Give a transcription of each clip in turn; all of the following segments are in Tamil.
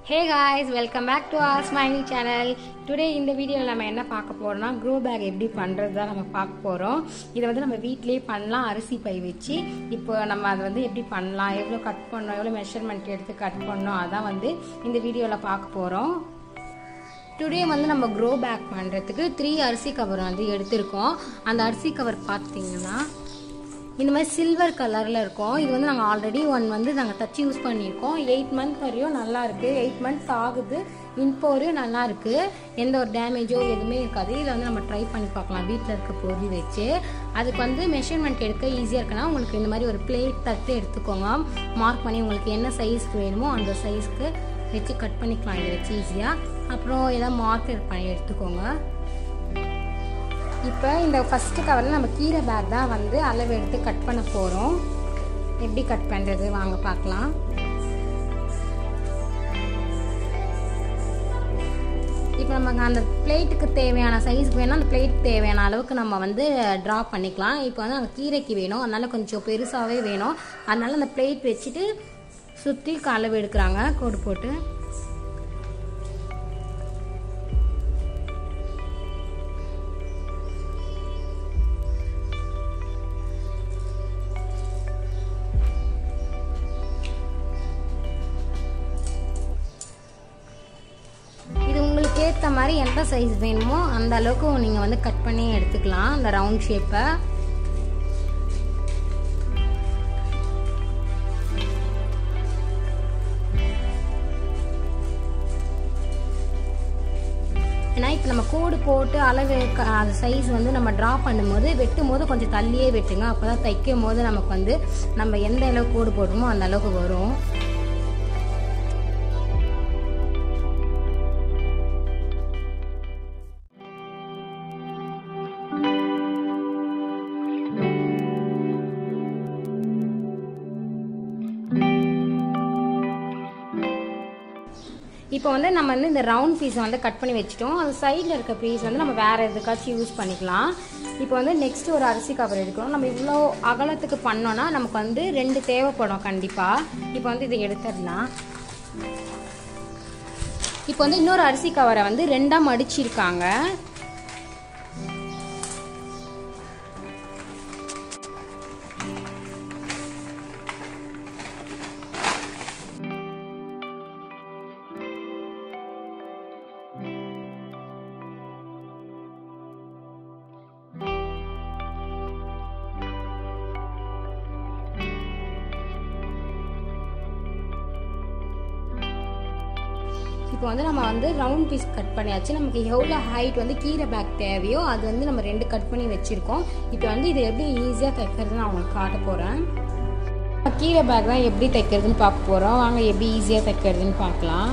Hey guys welcome back to our smiley channel today இந்த வீடியோவில் நம்ம என்ன பார்க்க போறோம்னா க்ரோ பேக் எப்படி பண்ணுறது தான் நம்ம பார்க்க போகிறோம் இதை வந்து நம்ம வீட்டிலேயே பண்ணலாம் அரிசி பை வச்சு இப்போ நம்ம அதை வந்து எப்படி பண்ணலாம் எவ்வளோ கட் பண்ணோம் எவ்வளோ மெஷர்மெண்ட் எடுத்து கட் பண்ணோம் அதான் வந்து இந்த வீடியோவில் பார்க்க போகிறோம் டுடே வந்து நம்ம க்ரோ பேக் பண்ணுறதுக்கு த்ரீ அரிசி கவர் வந்து எடுத்திருக்கோம் அந்த அரிசி கவர் பார்த்தீங்கன்னா இந்த மாதிரி சில்வர் கலரில் இருக்கும் இது வந்து நாங்கள் ஆல்ரெடி ஒன் வந்து நாங்கள் தச்சு யூஸ் பண்ணியிருக்கோம் எயிட் மந்த் வரையும் நல்லா இருக்கு எயிட் மந்த்ஸ் ஆகுது இப்போ வரையும் நல்லா இருக்கு எந்த ஒரு டேமேஜோ எதுவுமே இருக்காது இதை வந்து நம்ம ட்ரை பண்ணி பார்க்கலாம் வீட்டில் இருக்க பொருள் வச்சு அதுக்கு வந்து மெஷர்மெண்ட் எடுக்க ஈஸியாக இருக்குன்னா உங்களுக்கு இந்த மாதிரி ஒரு பிளேட் தட்டு எடுத்துக்கோங்க மார்க் பண்ணி உங்களுக்கு என்ன சைஸ்க்கு வேணுமோ அந்த சைஸ்க்கு வச்சு கட் பண்ணிக்கலாம் இதை வச்சு ஈஸியாக அப்புறம் ஏதாவது மார்க்கர் பண்ணி எடுத்துக்கோங்க இப்போ இந்த ஃபஸ்ட்டு கவரில் நம்ம கீரை பேக் தான் வந்து அளவு எடுத்து கட் பண்ண போகிறோம் எப்படி கட் பண்ணுறது வாங்க பார்க்கலாம் இப்போ நம்ம அந்த பிளேட்டுக்கு தேவையான சைஸ்க்கு வேணால் அந்த பிளேட் தேவையான அளவுக்கு நம்ம வந்து ட்ரா பண்ணிக்கலாம் இப்போ வந்து அந்த கீரைக்கு வேணும் அதனால கொஞ்சம் பெருசாகவே வேணும் அதனால அந்த பிளேட் வச்சுட்டு சுற்றி அளவு எடுக்கிறாங்க கோடு போட்டு இது உங்களுக்கு ஏற்ற மாதிரி எந்த சைஸ் வேணுமோ அந்த அளவுக்கு நீங்கள் வந்து கட் பண்ணி எடுத்துக்கலாம் அந்த ரவுண்ட் ஷேப்பை ஏன்னா இப்போ நம்ம கோடு போட்டு அளவு அந்த சைஸ் வந்து நம்ம ட்ரா பண்ணும்போது வெட்டும் போது கொஞ்சம் தள்ளியே வெட்டுங்க அப்போ தான் தைக்கும் போது நமக்கு வந்து நம்ம எந்த அளவுக்கு கோடு போடுறோமோ அந்த அளவுக்கு வரும் இப்போ வந்து நம்ம வந்து இந்த ரவுண்ட் பீஸை வந்து கட் பண்ணி வச்சுட்டோம் அந்த சைடில் இருக்க பீஸ் வந்து நம்ம வேறு எதுக்காச்சும் யூஸ் பண்ணிக்கலாம் இப்போ வந்து நெக்ஸ்ட் ஒரு அரிசி கவர் எடுக்கணும் நம்ம இவ்வளோ அகலத்துக்கு பண்ணோன்னா நமக்கு வந்து ரெண்டு தேவைப்படும் கண்டிப்பாக இப்போ வந்து இதை எடுத்துடலாம் இப்போ வந்து இன்னொரு அரிசி கவரை வந்து ரெண்டாக மடிச்சிருக்காங்க இப்போ வந்து நம்ம வந்து ரவுண்ட் பீஸ் கட் பண்ணியாச்சு நமக்கு எவ்வளோ ஹைட் வந்து கீரை பேக் தேவையோ அது வந்து நம்ம ரெண்டு கட் பண்ணி வச்சுருக்கோம் இப்போ வந்து இதை எப்படி ஈஸியாக தைக்கிறதுன்னு நான் உங்களுக்கு காட்ட போகிறேன் கீரை பேக் தான் எப்படி தைக்கிறதுன்னு பார்க்க போகிறோம் வாங்க எப்படி ஈஸியாக தைக்கிறதுன்னு பார்க்கலாம்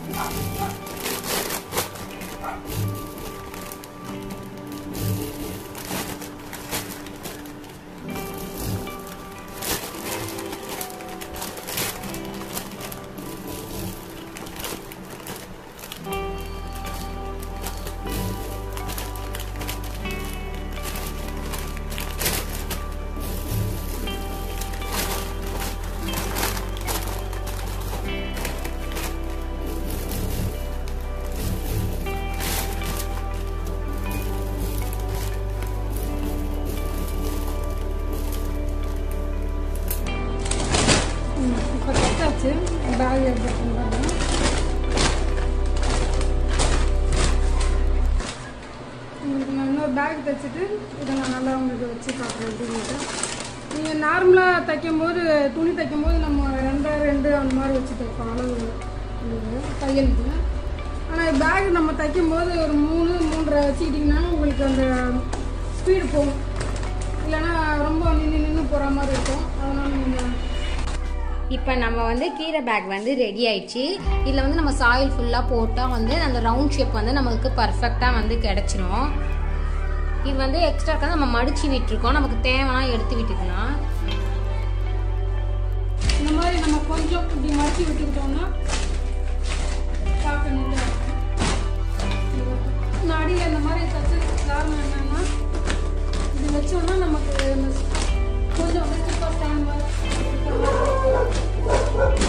இப்போ தைச்சாச்சு பேக் எப்படி இருக்குன்னு பாருங்க உங்களுக்கு நான் இன்னொரு பேக் தைச்சிட்டு இதை நான் நல்லா உங்களுக்கு வச்சு காட்டுறேன் எப்படின்ட்டு நீங்கள் நார்மலாக தைக்கும்போது துணி தைக்கும்போது நம்ம ரெண்டு ரெண்டு அந்த மாதிரி வச்சு தைப்போம் அளவு இது தையலுக்கு ஆனால் பேக் நம்ம தைக்கும்போது ஒரு மூணு மூன்றரை வச்சுக்கிட்டிங்கன்னா உங்களுக்கு அந்த ஸ்பீடு போகும் இல்லைன்னா ரொம்ப நின்று நின்று போகிற மாதிரி இருக்கும் அதனால் நீங்கள் இப்போ நம்ம வந்து கீரை பேக் வந்து ரெடி ஆயிடுச்சு இதில் வந்து நம்ம சாயில் ஃபுல்லாக போட்டால் வந்து அந்த ரவுண்ட் ஷேப் வந்து நமக்கு பர்ஃபெக்டாக வந்து கிடச்சிரும் இது வந்து எக்ஸ்ட்ரா நம்ம மடிச்சு விட்டுருக்கோம் நமக்கு தேவைன்னா எடுத்து விட்டுக்கலாம் இந்த மாதிரி நம்ம கொஞ்சம் இப்படி மடிச்சு விட்டுக்கிட்டோம்னா பார்க்க நல்லா இருக்கும் இந்த அடியில் இந்த மாதிரி தச்சதுக்கு காரணம் என்னன்னா இது வச்சோம்னா நமக்கு இந்த கொஞ்சம் வந்து super stand மாதிரி இருக்கிற மாதிரி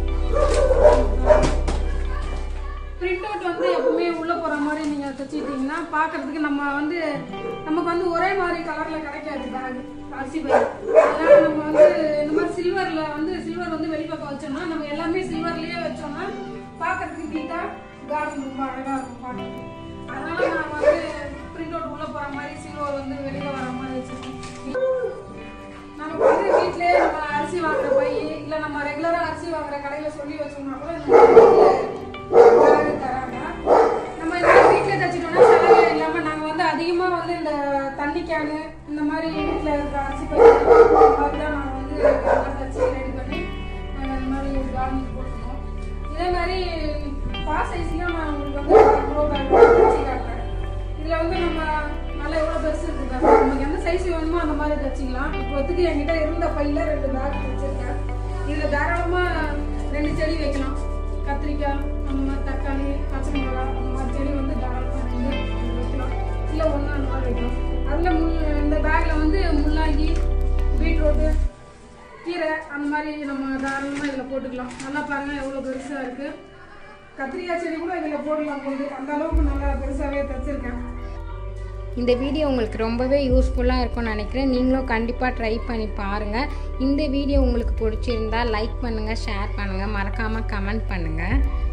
பிரிண்ட் அவுட் வந்து எப்பவுமே உள்ள போற மாதிரி நீங்க தச்சுக்கிட்டீங்கன்னா பார்க்கிறதுக்கு நம்ம வந்து நமக்கு வந்து ஒரே மாதிரி கலர்ல கிடைக்காது பேக் அரிசி பை அதனால நம்ம வந்து இந்த மாதிரி சில்வர்ல வந்து சில்வர் வந்து வெளிப்பக்கம் வச்சோம்னா நம்ம எல்லாமே சில்வர்லயே வச்சோம்னா பார்க்கிறதுக்கு நீட்டா கார்டன் ரொம்ப அழகா இருக்கும் பார்க்கறதுக்கு அதனால நான் வந்து பிரிண்ட் அவுட் உள்ள போற மாதிரி சில்வர் வந்து வெளியில வர மாதிரி வச்சிருக்கேன் நமக்கு வந்து வீட்லயே நம்ம அரிசி வாங்குற பை இல்ல நம்ம ரெகுலரா அரிசி வாங்குற கடையில சொல்லி வச்சோம்னா கூட இந்த மாதிரி தராங்க நம்ம இந்த மாதிரி வீட்ல தச்சிட்டோம்னா செலவே இல்லாம நாங்க வந்து அதிகமா வந்து இந்த தண்ணி கேனு இந்த மாதிரி வீட்ல இருக்கிற அரிசி பை தான் நாங்க வந்து நல்லா தச்சு ரெடி பண்ணி நாங்க இந்த மாதிரி கார்டன் போட்டுருக்கோம் இதே மாதிரி பாஸ் சைஸ்லயும் நான் உங்களுக்கு வந்து க்ளோ பேக் தச்சு காட்டுறேன் இதுல வந்து நம்ம நல்லா எவ்வளவு பெருசு இருக்கு பாருங்க. நமக்கு எந்த சைஸ் வேணுமோ அந்த மாதிரி தச்சுக்கலாம் இப்போதைக்கு என்கிட்ட இருந்த பையில ரெண்டு பேக் வச்சிருக்கேன் இதுல தாராளமா ரெண்டு செடி வைக்கலாம் கத்திரிக்காய் அந்த மாதிரி தக்காளி பச்சை மிளகா அந்த மாதிரி செடி வந்து தாராளமா ரெண்டு இதுல வைக்கலாம் இல்ல ஒண்ணு அந்த மாதிரி வைக்கலாம் அதுல முள் இந்த பேக்ல வந்து முள்ளாங்கி பீட்ரூட்டு கீரை அந்த மாதிரி நம்ம தாராளமா இதுல போட்டுக்கலாம் நல்லா பாருங்க எவ்வளவு பெருசா இருக்கு கத்திரிக்காய் செடி கூட இதுல போடலாம் போகுது அந்த அளவுக்கு நல்லா பெருசாவே தச்சிருக்கேன் இந்த வீடியோ உங்களுக்கு ரொம்பவே யூஸ்ஃபுல்லாக இருக்கும்னு நினைக்கிறேன் நீங்களும் கண்டிப்பாக ட்ரை பண்ணி பாருங்கள் இந்த வீடியோ உங்களுக்கு பிடிச்சிருந்தா லைக் பண்ணுங்கள் ஷேர் பண்ணுங்கள் மறக்காமல் கமெண்ட் பண்ணுங்கள்